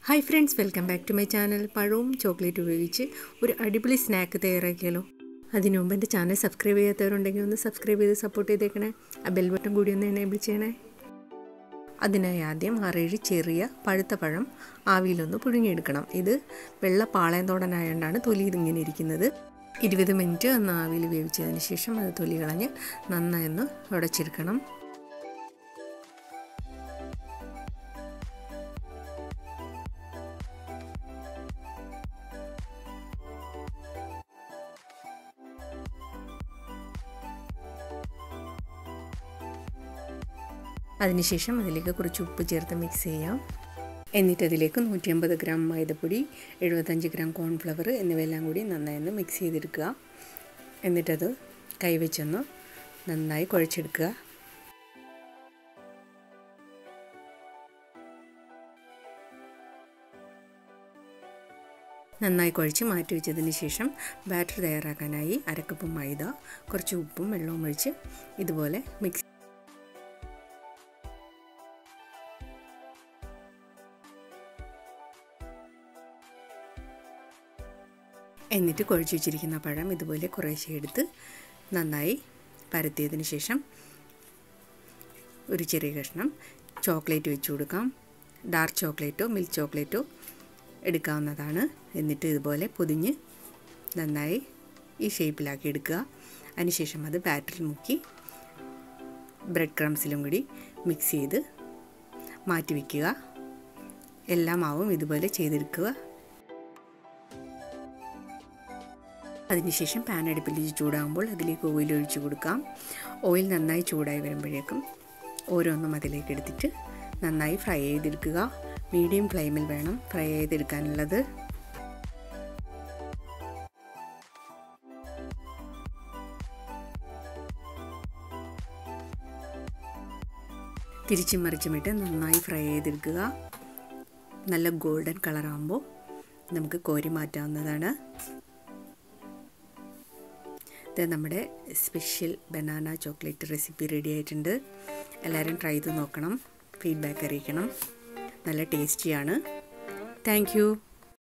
hi friends welcome back to my channel പഴവും chocolate ഉപയോഗിച്ച് ഒരു അടിപൊളി സ്നാക്ക് തയ്യാറാക്കിയാലോ അതിനു മുമ്പ് എൻ്റെ ചാനൽ സബ്സ്ക്രൈബ് ചെയ്യാത്തവരുണ്ടെങ്കിൽ ഒന്ന് സബ്സ്ക്രൈബ് ചെയ്ത് സപ്പോർട്ട് ചെയ്തേക്കണേ ആ ബെൽ ബട്ടൺ കൂടി ഒന്ന് എനേബിൾ ചെയ്യണേ അതിനായി ആദ്യം ആറേഴ് ചെറിയ പഴുത്ത പഴം ആവിയിലൊന്ന് പുഴുങ്ങിയെടുക്കണം ഇത് വെള്ള പാളയന്തോടനായതുകൊണ്ടാണ് തൊലി ഇതിങ്ങനെ ഇരിക്കുന്നത് ഇരുപത് മിനിറ്റ് ഒന്ന് ആവിയിൽ വേവിച്ചതിന് ശേഷം അത് തൊലി കളഞ്ഞ് നന്നായി ഒന്ന് ഉടച്ചെടുക്കണം അതിനുശേഷം അതിലേക്ക് കുറച്ച് ഉപ്പ് ചേർത്ത് മിക്സ് ചെയ്യാം എന്നിട്ട് അതിലേക്ക് നൂറ്റി അമ്പത് ഗ്രാം മൈദപ്പൊടി എഴുപത്തഞ്ച് ഗ്രാം കോൺഫ്ലവർ എന്നിവയെല്ലാം കൂടി നന്നായി ഒന്ന് മിക്സ് ചെയ്തെടുക്കുക എന്നിട്ടത് കൈവച്ചൊന്ന് നന്നായി കുഴച്ചെടുക്കുക നന്നായി കുഴച്ച് മാറ്റി വെച്ചതിന് ശേഷം ബാറ്റർ തയ്യാറാക്കാനായി അരക്കപ്പ് മൈദ കുറച്ച് ഉപ്പും വെള്ളവും ഒഴിച്ച് ഇതുപോലെ മിക്സ് എന്നിട്ട് കുഴച്ച് വെച്ചിരിക്കുന്ന പഴം ഇതുപോലെ കുറേശ്ശെ എടുത്ത് നന്നായി പരത്തിയതിന് ശേഷം ഒരു ചെറിയ കഷ്ണം ചോക്ലേറ്റ് വെച്ച് കൊടുക്കാം ഡാർക്ക് ചോക്ലേറ്റോ മിൽക്ക് ചോക്ലേറ്റോ എടുക്കാവുന്നതാണ് എന്നിട്ട് ഇതുപോലെ പൊതിഞ്ഞ് നന്നായി ഈ ഷേപ്പിലാക്കി എടുക്കുക അതിനുശേഷം അത് ബാറ്ററിൽ മുക്കി ബ്രെഡ് ക്രംസിലും കൂടി മിക്സ് ചെയ്ത് മാറ്റി വയ്ക്കുക എല്ലാ മാവും ഇതുപോലെ ചെയ്തെടുക്കുക അതിനുശേഷം പാൻ അടുപ്പിൽ ചൂടാകുമ്പോൾ അതിലേക്ക് ഓയിൽ ഒഴിച്ചു കൊടുക്കാം ഓയിൽ നന്നായി ചൂടായി വരുമ്പോഴേക്കും ഓരോന്നും അതിലേക്ക് എടുത്തിട്ട് നന്നായി ഫ്രൈ ചെയ്തെടുക്കുക മീഡിയം ഫ്ലെയിമിൽ വേണം ഫ്രൈ ചെയ്തെടുക്കാനുള്ളത് തിരിച്ചും മറിച്ചുമിട്ട് നന്നായി ഫ്രൈ ചെയ്തെടുക്കുക നല്ല ഗോൾഡൻ കളറാകുമ്പോൾ നമുക്ക് കോരി മാറ്റാവുന്നതാണ് ഇത് നമ്മുടെ special banana chocolate recipe ready ആയിട്ടുണ്ട് എല്ലാവരും ട്രൈ ചെയ്ത് നോക്കണം ഫീഡ്ബാക്ക് അറിയിക്കണം നല്ല ടേസ്റ്റിയാണ് താങ്ക്